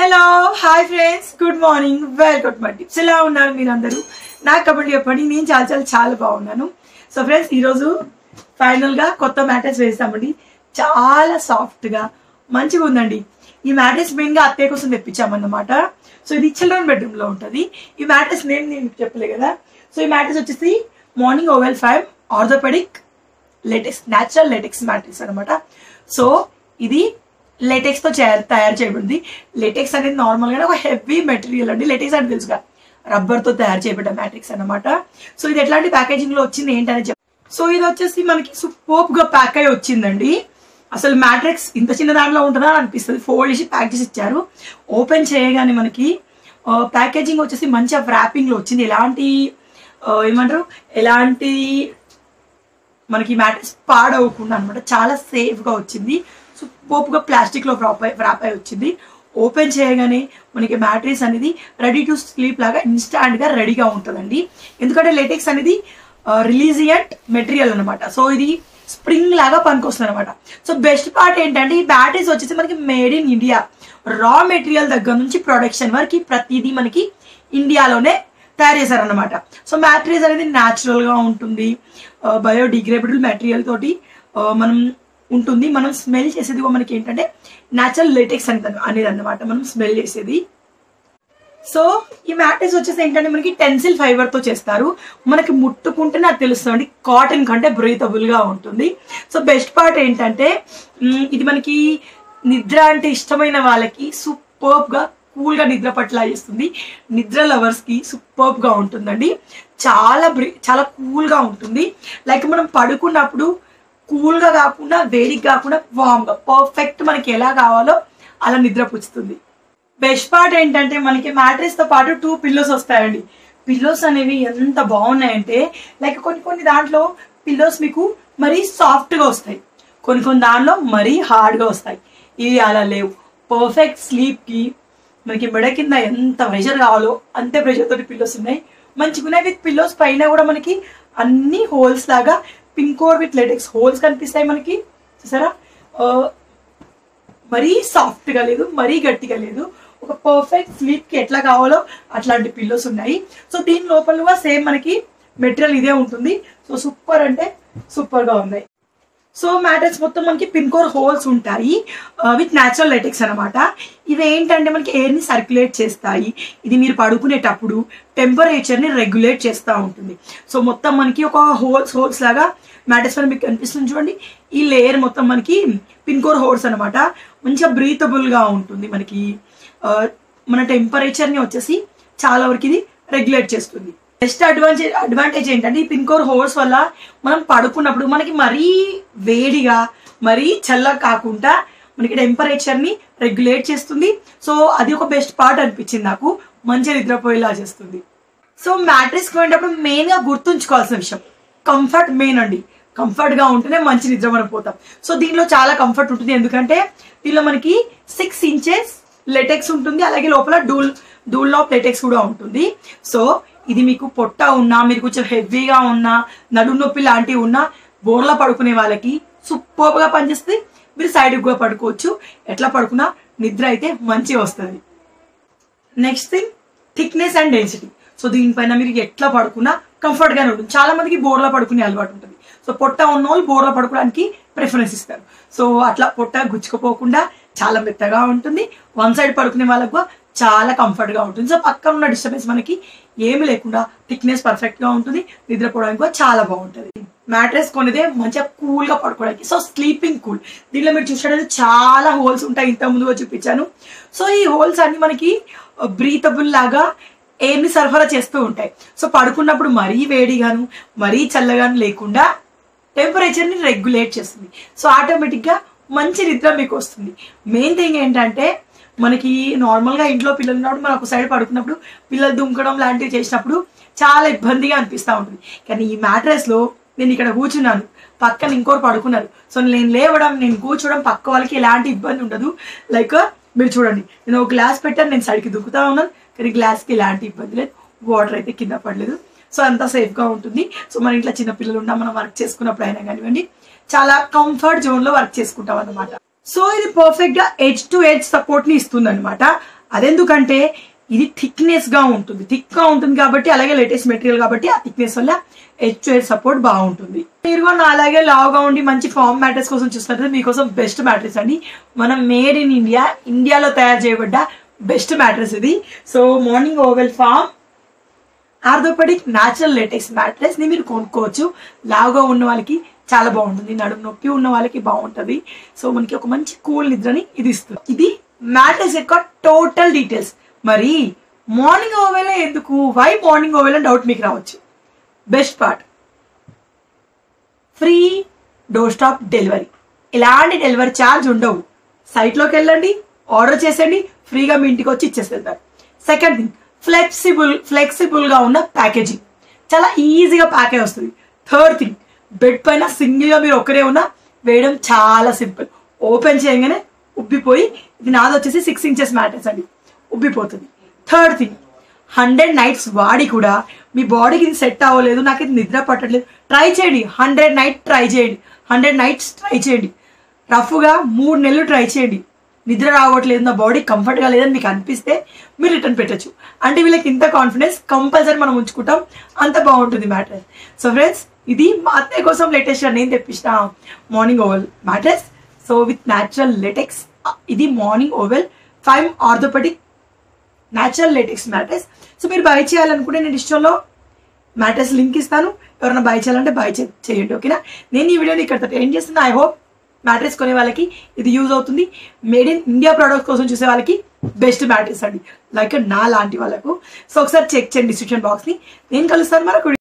hello hi friends good morning welcome my tips ఎలా ఉన్నారు మీరందరూ నాకు కబడ్డీ చెప్పండి నేను చాలా చాలా చాలా బాగున్నాను సో ఫ్రెండ్స్ ఈరోజు ఫైనల్గా కొత్త మ్యాట్రెస్ వేసామండి చాలా సాఫ్ట్గా మంచిగా ఉందండి ఈ మ్యాట్రెస్ మెయిన్గా అత్తయ్య కోసం తెప్పించామన్నమాట సో ఇది చిల్డ్రన్ బెడ్రూమ్లో ఉంటుంది ఈ మ్యాట్రెస్ నేమ్ నేను మీకు చెప్పలే కదా సో ఈ మ్యాట్రెస్ వచ్చేసి Morning Owl five orthopaedic latex natural latex mattress అనమాట సో ఇది లేటెక్స్ తో చేయ- తయారు చేయబడింది లేటెక్స్ అనేది నార్మల్ గా ఒక హెవీ మెటీరియల్ అండి లేటెక్స్ అంటే తెలుసుగా రబ్బర్ తో తయారు చేయబడ్డ మ్యాట్రిక్స్ అన్నమాట సో ఇది ఎట్లాంటి ప్యాకేజింగ్ లో వచ్చింది ఏంటని చెప్ సో ఇది వచ్చేసి మనకి సూపర్ గా ప్యాక్ అయి వచ్చిందండి అసలు మ్యాట్రిక్స్ ఇంత చిన్న దాంట్లో ఉంటుందా అని అనిపిస్తుంది ఫోల్డ్ చేసి ప్యాక్ చేసి ఇచ్చారు ఓపెన్ చేయగానే మనకి ప్యాకేజింగ్ వచ్చేసి మంచిగా wrapping లో వచ్చింది ఎలాంటి ఆ, ఏమంటారు ఎలాంటి మనకి మ్యాట్రెస్ పాడవకుండా అనమాట చాలా సేఫ్ గా వచ్చింది సూపర్గా ప్లాస్టిక్ లో వ్రాప్ అయి వ్రాప్ అయి వచ్చింది ఓపెన్ చేయగానే మనకి మ్యాట్రెస్ అనేది రెడీ టు స్లీప్ లాగా ఇన్స్టాంట్ గా రెడీగా ఉంటుందండి ఎందుకంటే లేటెక్స్ అనేది రిలీజియంట్ మెటీరియల్ అనమాట సో ఇది స్ప్రింగ్ లాగా పనికొస్తుంది అనమాట సో బెస్ట్ పార్ట్ ఏంటంటే ఈ బ్యాటరీస్ వచ్చేసి మనకి made in India raw material దగ్గర నుంచి ప్రొడక్షన్ వరకు ప్రతిదీ మనకి ఇండియాలోనే తయారు చేశారన్నమాట సో మ్యాట్రియల్స్ అనేది న్యాచురల్ గా ఉంటుంది బయోడిగ్రేడబుల్ మెటీరియల్ తోటి ఆ, మనం ఉంటుంది మనం స్మెల్ చేసేది కూడా మనకి ఏంటంటే న్యాచురల్ లేటెక్స్ అనేది అనేది అన్నమాట మనం స్మెల్ చేసేది సో ఈ మ్యాట్రెస్ వచ్చేసి ఏంటంటే మనకి టెన్సిల్ ఫైబర్ తో చేస్తారు మనకి ముట్టుకుంటేనే అది తెలుస్తుంది కాటన్ కంటే బ్రీతబుల్ గా ఉంటుంది సో బెస్ట్ పార్ట్ ఏంటంటే మ్, ఇది మనకి నిద్ర అంటే ఇష్టమైన వాళ్ళకి సూపర్బ్ గా కూల్ గా నిద్ర పట్ల చేస్తుంది నిద్ర లవర్స్ కి సూపర్బ్ గా ఉంటుందండి చాలా బ్రీ చాలా కూల్ గా ఉంటుంది లైక్ మనం పడుకున్నప్పుడు కూల్ గా కాకుండా వేడిగా కాకుండా వామ్ గా పర్ఫెక్ట్ మనకి ఎలా కావాలో అలా నిద్ర పుచ్చుతుంది బెస్ట్ పార్ట్ ఏంటంటే మనకి మ్యాట్రెస్ తో పాటు టూ పిల్లోస్ వస్తాయండి పిల్లోస్ అనేవి ఎంత బాగున్నాయంటే లైక్ కొన్ని కొన్ని దాంట్లో పిల్లోస్ మీకు మరీ సాఫ్ట్ గా వస్తాయి కొన్ని కొన్ని దాంట్లో మరీ హార్డ్ గా వస్తాయి ఇవి అలా లేవు పర్ఫెక్ట్ స్లీప్ కి మనకి మెడ కింద ఎంత ప్రెషర్ కావాలో అంతే ప్రెషర్ తోటి పిల్లోస్ ఉన్నాయి మంచిగా ఉన్నాయి విత్ పిల్లోస్ పైన కూడా మనకి అన్ని హోల్స్ లాగా పింకోర్ విత్ లెటెక్స్ హోల్స్ కనిపిస్తాయి మనకి చూసారా ఆ, మరీ సాఫ్ట్ గా లేదు మరీ గట్టిగా లేదు ఒక పర్ఫెక్ట్ స్లీప్ కి ఎట్లా కావాలో అట్లాంటి పిల్లోస్ ఉన్నాయి సో దీని లోపల కూడా సేమ్ మనకి మెటీరియల్ ఇదే ఉంటుంది సో సూపర్ అంటే సూపర్ గా ఉన్నాయి సో మ్యాటర్స్ మొత్తం మనకి పిన్కోర్ హోల్స్ ఉంటాయి విత్ న్యాచురల్ లైటెక్స్ అనమాట ఇవి ఏంటంటే మనకి ఎయిర్ ని సర్క్యులేట్ చేస్తాయి ఇది మీరు పడుకునేటప్పుడు టెంపరేచర్ ని రెగ్యులేట్ చేస్తూ ఉంటుంది సో మొత్తం మనకి ఒక హోల్స్ హోల్స్ లాగా మ్యాటర్స్ పైన మీకు కనిపిస్తుంది చూడండి ఈ లేయర్ మొత్తం మనకి పిన్కోర్ హోల్స్ అనమాట మంచిగా బ్రీతబుల్ గా ఉంటుంది మనకి ఆ, మన టెంపరేచర్ ని వచ్చేసి చాలా వరకు ఇది రెగ్యులేట్ చేస్తుంది బెస్ట్ అడ్వాంటేజ్ అడ్వాంటేజ్ ఏంటంటే ఈ పిన్కోర్ హోల్స్ వల్ల మనం పడుకున్నప్పుడు మనకి మరీ వేడిగా మరీ చల్లగా కాకుండా మనకి టెంపరేచర్ ని రెగ్యులేట్ చేస్తుంది సో అది ఒక బెస్ట్ పార్ట్ అనిపించింది నాకు మంచిగా నిద్రపోయేలా చేస్తుంది సో మ్యాట్రిక్స్ పోయేటప్పుడు మెయిన్ గా గుర్తుంచుకోవాల్సిన విషయం కంఫర్ట్ మెయిన్ అండి కంఫర్ట్ గా ఉంటేనే మంచి నిద్ర మనం పోతాం సో దీనిలో చాలా కంఫర్ట్ ఉంటుంది ఎందుకంటే దీనిలో మనకి సిక్స్ ఇంచెస్ లెటెక్స్ ఉంటుంది అలాగే లోపల డూల్ డూల్ ఆఫ్ లెటెక్స్ కూడా ఉంటుంది సో ఇది మీకు పొట్ట ఉన్నా మీరు కొంచెం హెవీగా ఉన్నా నడు నొప్పి లాంటివి ఉన్నా బోర్లా పడుకునే వాళ్ళకి సూపర్ గా పనిచేస్తుంది మీరు సైడ్ కూడా పడుకోవచ్చు ఎట్లా పడుకున్నా నిద్ర అయితే మంచిగా వస్తుంది next thing thickness and density so దీనిపైన మీరు ఎట్లా పడుకున్నా కంఫర్ట్ గానే ఉంటుంది చాలా మందికి బోర్లా పడుకునే అలవాటు ఉంటుంది సో పొట్ట ఉన్న వాళ్ళు బోర్లా పడుకోవడానికి ప్రిఫరెన్స్ ఇస్తారు సో అట్లా పొట్ట గుచ్చుకుపోకుండా చాలా మెత్తగా ఉంటుంది వన్ సైడ్ పడుకునే వాళ్ళకు కూడా చాలా కంఫర్ట్ గా ఉంటుంది సో పక్కన ఉన్న డిస్టర్బెన్స్ మనకి ఏమి లేకుండా థిక్నెస్ పర్ఫెక్ట్ గా ఉంటుంది నిద్రపోవడానికి కూడా చాలా బాగుంటుంది మ్యాట్రెస్ కొనిదే మంచిగా కూల్ గా పడుకోవడానికి సో స్లీపింగ్ కూల్ దీనిలో మీరు చూసినట్లయితే చాలా హోల్స్ ఉంటాయి ఇంత ముందుగా చూపించాను సో ఈ హోల్స్ అన్ని మనకి బ్రీతబుల్ లాగా ఎయిర్ ని సరఫరా చేస్తూ ఉంటాయి సో పడుకున్నప్పుడు మరీ వేడిగాను మరీ చల్లగాను లేకుండా టెంపరేచర్ ని రెగ్యులేట్ చేస్తుంది సో ఆటోమేటిక్ గా మంచి నిద్ర మీకు వస్తుంది మెయిన్ థింగ్ ఏంటంటే మనకి నార్మల్ గా ఇంట్లో పిల్లలు ఉన్నప్పుడు మనం ఒక సైడ్ పడుకున్నప్పుడు పిల్లలు దుంకడం లాంటివి చేసినప్పుడు చాలా ఇబ్బందిగా అనిపిస్తూ ఉంటుంది కానీ ఈ మ్యాట్రెస్ లో నేను ఇక్కడ కూర్చున్నాను పక్కన ఇంకోరు పడుకున్నారు సో నేను లేవడం నేను కూర్చోవడం పక్క వాళ్ళకి ఎలాంటి ఇబ్బంది ఉండదు లైక్ మీరు చూడండి నేను ఒక గ్లాస్ పెట్టాను నేను సైడ్కి దుక్కుతా ఉన్నాను కానీ గ్లాస్కి ఎలాంటి ఇబ్బంది లేదు వాటర్ అయితే కింద పడలేదు సో అంతా safe గా ఉంటుంది సో మన ఇంట్లో చిన్న పిల్లలు ఉన్నా మనం వర్క్ చేసుకున్నప్పుడు అయినా కానివ్వండి చాలా కంఫర్ట్ జోన్ లో వర్క్ చేసుకుంటాం అన్నమాట సో ఇది పర్ఫెక్ట్ గా ఎడ్జ్ టు ఎడ్జ్ సపోర్ట్ ని ఇస్తుంది అనమాట అదెందుకంటే ఇది థిక్నెస్ గా ఉంటుంది థిక్ గా ఉంటుంది కాబట్టి అలాగే లేటెస్ట్ మెటీరియల్ కాబట్టి ఆ థిక్నెస్ వల్ల ఎడ్జ్ టు ఎడ్జ్ సపోర్ట్ బాగుంటుంది మీరు కూడా అలాగే లావుగా ఉండి మంచి ఫామ్ మ్యాట్రెస్ కోసం చూస్తున్నట్టు మీకోసం బెస్ట్ మ్యాట్రెస్ అండి మనం మేడ్ ఇన్ ఇండియా ఇండియాలో తయారు చేయబడ్డ బెస్ట్ మ్యాట్రెస్ ఇది so Morning Owl foam orthopaedic natural latex mattress ని మీరు కొనుక్కోవచ్చు లావుగా ఉన్న వాళ్ళకి చాలా బాగుంటుంది నడుము నొప్పి ఉన్న వాళ్ళకి బాగుంటది సో మనకి ఒక మంచి కూల్ నిద్రని ఇది ఇస్తుంది ఇది మ్యాట్రెస్ యొక్క టోటల్ డీటెయిల్స్ మరి మార్నింగ్ ఓవెల్ ఎందుకు వై మార్నింగ్ ఓవెల్ అని డౌట్ మీకు రావచ్చు best part free door step delivery ఎలాంటి డెలివరీ ఛార్జ్ ఉండవు సైట్లోకి వెళ్ళండి ఆర్డర్ చేసేయండి ఫ్రీగా మీ ఇంటికి వచ్చి ఇచ్చేసేస్తారు సెకండ్ థింగ్ ఫ్లెక్సిబుల్ ఫ్లెక్సిబుల్గా ఉన్న ప్యాకేజింగ్ చాలా ఈజీగా ప్యాక్ అయి వస్తుంది థర్డ్ థింగ్ బెడ్ పైన సింగిల్గా మీరు ఒకరే ఉన్నా వేయడం చాలా సింపుల్ ఓపెన్ చేయగానే ఉబ్బిపోయి ఇది నాది వచ్చేసి సిక్స్ ఇంచెస్ మ్యాటర్స్ అండి ఉబ్బిపోతుంది థర్డ్ థింగ్ హండ్రెడ్ నైట్స్ వాడి కూడా మీ బాడీకి ఇది సెట్ అవ్వలేదు నాకు ఇది నిద్ర పట్టట్లేదు ట్రై చేయండి హండ్రెడ్ నైట్ ట్రై చేయండి హండ్రెడ్ నైట్స్ ట్రై చేయండి రఫ్గా మూడు నెలలు ట్రై చేయండి నిద్ర రావట్లేదు నా బాడీ కంఫర్ట్గా లేదని మీకు అనిపిస్తే మీరు రిటర్న్ పెట్టచ్చు అంటే వీళ్ళకి ఇంత కాన్ఫిడెన్స్ కంపల్సరీ మనం ఉంచుకుంటాం అంత బాగుంటుంది మ్యాట్రెస్ సో ఫ్రెండ్స్ ఇది మా అత్తయ్య కోసం లేటెస్ట్ నేను తెప్పించిన Morning Owl mattress so with natural latex ఇది Morning Owl five orthopaedic natural latex mattress so మీరు బై చేయాలనుకుంటే నేను ఇష్టంలో మ్యాట్రెస్ లింక్ ఇస్తాను ఎవరైనా బై చేయాలంటే బై చేయండి ఓకేనా నేను ఈ వీడియోని ఇక్కడ ఏం చేస్తున్నా ఐ హోప్ మ్యాట్రెస్ కొనే వాళ్ళకి ఇది యూజ్ అవుతుంది మేడ్ ఇన్ ఇండియా ప్రోడక్ట్ కోసం చూసే వాళ్ళకి బెస్ట్ మ్యాట్రెస్ అండి లైక్ నా లాంటి వాళ్ళకు సో ఒకసారి చెక్ చేయండి డిస్క్రిప్షన్ బాక్స్ని నేను కలుస్తాను మరొక